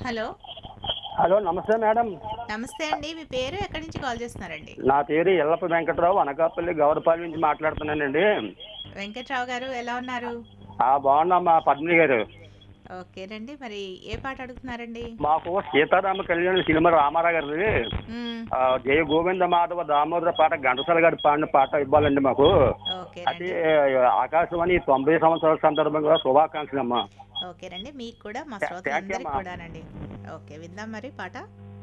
Hello hello నమస్తే madam నమస్తే అండి మీ పేరు ఎక్కడి నుంచి కాల్ చేస్తున్నారండి నా పేరు ఎల్లప్ప వెంకట్రావు అనకాపల్లి గౌరపాలి నుంచి మాట్లాడుతున్నానండి వెంకట్రావు గారు ఎలా ఉన్నారు ఆ బాగున్నామ్మా పద్మిని గారు ఓకేనండి మరి ఏ పాట అడుగుతున్నారండి మాకు సీతారామ కళ్యాణ సినిమా రామారావు గారిది మ్మ్, ఆ, జయ గోవింద మాధవ దామోదర పాట ఘంటసాల గారి పాడిన పాట ఇవ్వాలండి మాకు అది ఓకేనండి ఆకాశవాణి తొంభై సంవత్సరాల సందర్భంగా శుభాకాంక్షలు అమ్మా ఓకేనండి మీకు కూడా మా థా- థాంక్యూ శ్రోతలందరికీ అమ్మా. కూడానండి ఓకే విందాం మరి పాట